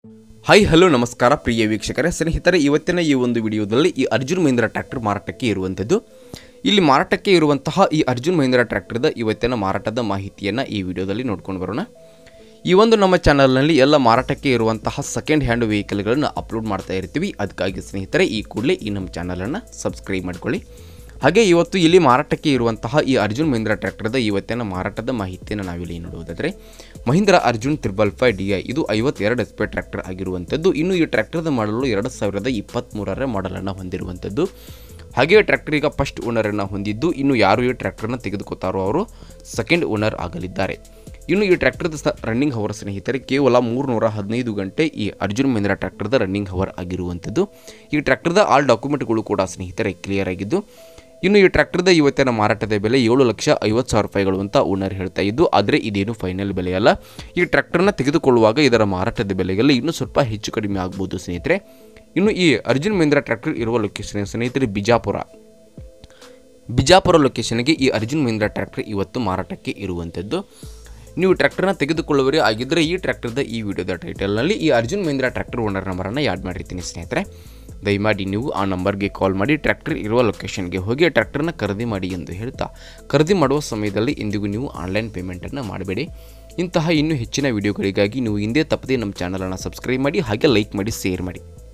hi hello ನಮಸ್ಕಾರ ಪ್ರಿಯ ವೀಕ್ಷಕರೇ ಸ್ನೇಹಿತರೆ ಇವತ್ತಿನ ಈ ಒಂದು ವಿಡಿಯೋದಲ್ಲಿ ಈ ಅರ್ಜುನ್ ಮಹೀಂದ್ರ ಟ್ರ್ಯಾಕ್ಟರ್ ಮಾರಾಟಕ್ಕೆ ಇರುವಂಥದ್ದು ಇಲ್ಲಿ ಮಾರಾಟಕ್ಕೆ ಇರುವಂತಹ ಈ ಅರ್ಜುನ್ ಮಹೀಂದ್ರ ಟ್ರ್ಯಾಕ್ಟರ್ದ ಇವತ್ತಿನ ಮಾರಾಟದ ಮಾಹಿತಿಯನ್ನು ಈ ವಿಡಿಯೋದಲ್ಲಿ ನೋಡ್ಕೊಂಡು ಬರೋಣ ಈ ಒಂದು ನಮ್ಮ ಚಾನಲ್ನಲ್ಲಿ ಎಲ್ಲ ಮಾರಾಟಕ್ಕೆ ಇರುವಂತಹ ಸೆಕೆಂಡ್ ಹ್ಯಾಂಡ್ ವೆಹಿಕಲ್ಗಳನ್ನು ಅಪ್ಲೋಡ್ ಮಾಡ್ತಾ ಇರ್ತೀವಿ ಅದಕ್ಕಾಗಿ ಸ್ನೇಹಿತರೆ ಈ ಕೂಡಲೇ ಈ ನಮ್ಮ ಚಾನಲನ್ನು ಸಬ್ಸ್ಕ್ರೈಬ್ ಮಾಡ್ಕೊಳ್ಳಿ ಹಾಗೆ ಇವತ್ತು ಇಲ್ಲಿ ಮಾರಾಟಕ್ಕೆ ಇರುವಂತಹ ಈ ಅರ್ಜುನ್ ಮಹೀಂದ್ರ ಟ್ರ್ಯಾಕ್ಟರ್ದ ಇವತ್ತಿನ ಮಾರಾಟದ ಮಾಹಿತಿಯನ್ನು ನಾವಿಲ್ಲಿ ನೋಡುವುದಾದರೆ Mahindra Arjun triple five D I ಇದು ಐವತ್ತೆರಡು ಎಸ್ ಪಿ ಟ್ರ್ಯಾಕ್ಟರ್ ಆಗಿರುವಂಥದ್ದು ಇನ್ನು ಈ ಟ್ರ್ಯಾಕ್ಟರ್ದ ಮಾಡಲು ಎರಡು ಸಾವಿರದ ಇಪ್ಪತ್ತ್ಮೂರರ ಮಾಡಲನ್ನು ಹೊಂದಿರುವಂಥದ್ದು ಹಾಗೆ ಟ್ರ್ಯಾಕ್ಟರ್ ಈಗ ಫಸ್ಟ್ ಓನರನ್ನು ಹೊಂದಿದ್ದು ಇನ್ನು ಯಾರು ಈ ಟ್ರ್ಯಾಕ್ಟರ್ನ ತೆಗೆದುಕೊತಾರೋ ಅವರು ಸೆಕೆಂಡ್ ಓನರ್ ಆಗಲಿದ್ದಾರೆ ಇನ್ನು ಈ ಟ್ರ್ಯಾಕ್ಟರ್ದ ಸ ರನ್ನಿಂಗ್ ಹವರ್ ಸ್ನೇಹಿತರೆ ಕೇವಲ ಮೂರುನೂರ ಹದಿನೈದು ಗಂಟೆ ಈ ಅರ್ಜುನ್ ಮಹೀಂದ್ರ ಟ್ರ್ಯಾಕ್ಟರ್ದ ರನ್ನಿಂಗ್ ಹವರ್ ಆಗಿರುವಂಥದ್ದು ಈ ಟ್ರ್ಯಾಕ್ಟರ್ದ ಆಲ್ ಡಾಕ್ಯುಮೆಂಟ್ಗಳು ಕೂಡ ಸ್ನೇಹಿತರೆ ಕ್ಲಿಯರ್ ಆಗಿದ್ದು ಇನ್ನು ಈ ಟ್ರ್ಯಾಕ್ಟರ್ದ ಇವತ್ತಿನ ಮಾರಾಟದ ಬೆಲೆ ಏಳು ಲಕ್ಷ ಐವತ್ತು ಸಾವಿರ ರೂಪಾಯಿಗಳು ಅಂತ ಓನರ್ ಹೇಳ್ತಾ ಇದ್ದು ಆದರೆ ಇದೇನು ಫೈನಲ್ ಬೆಲೆಯಲ್ಲ ಈ ಟ್ರ್ಯಾಕ್ಟರ್ನ ತೆಗೆದುಕೊಳ್ಳುವಾಗ ಇದರ ಮಾರಾಟದ ಬೆಲೆಯಲ್ಲಿ ಇನ್ನೂ ಸ್ವಲ್ಪ ಹೆಚ್ಚು ಕಡಿಮೆ ಆಗ್ಬೋದು ಸ್ನೇಹಿತರೆ ಇನ್ನು ಈ ಅರ್ಜುನ್ ಮಹೀಂದ್ರ ಟ್ರ್ಯಾಕ್ಟರ್ ಇರುವ ಲೊಕೇಶನ್ ಸ್ನೇಹಿತರೆ ಬಿಜಾಪುರ ಬಿಜಾಪುರ ಲೊಕೇಶನ್ಗೆ ಈ ಅರ್ಜುನ್ ಮಹೀಂದ್ರ ಟ್ರ್ಯಾಕ್ಟರ್ ಇವತ್ತು ಮಾರಾಟಕ್ಕೆ ಇರುವಂಥದ್ದು ನೀವು ಟ್ರ್ಯಾಕ್ಟರ್ನ ತೆಗೆದುಕೊಳ್ಳುವರೇ ಆಗಿದ್ದರೆ ಈ ಟ್ರ್ಯಾಕ್ಟರ್ದ ಈ ವಿಡಿಯೋದ ಟೈಟಲ್ನಲ್ಲಿ ಈ ಅರ್ಜುನ್ ಮಹೀಂದ್ರ ಟ್ರ್ಯಾಕ್ಟರ್ ಓನರ್ ನಂಬರನ್ನು ಆ್ಯಡ್ ಮಾಡಿರ್ತೀನಿ ಸ್ನೇಹಿತರೆ ದಯಮಾಡಿ ನೀವು ಆ ನಂಬರ್ಗೆ ಕಾಲ್ ಮಾಡಿ ಟ್ರ್ಯಾಕ್ಟರ್ ಇರುವ ಲೊಕೇಶನ್ಗೆ ಹೋಗಿ ಟ್ರ್ಯಾಕ್ಟರ್ನ ಖರೀದಿ ಮಾಡಿ ಎಂದು ಹೇಳ್ತಾ ಖರೀದಿ ಮಾಡುವ ಸಮಯದಲ್ಲಿ ಎಂದಿಗೂ ನೀವು ಆನ್ಲೈನ್ ಪೇಮೆಂಟನ್ನು ಮಾಡಬೇಡಿ ಇಂತಹ ಇನ್ನೂ ಹೆಚ್ಚಿನ ವಿಡಿಯೋಗಳಿಗಾಗಿ ನೀವು ಹಿಂದೆ ತಪ್ಪದೇ ನಮ್ಮ ಚಾನಲನ್ನು ಸಬ್ಸ್ಕ್ರೈಬ್ ಮಾಡಿ ಹಾಗೆ ಲೈಕ್ ಮಾಡಿ ಶೇರ್ ಮಾಡಿ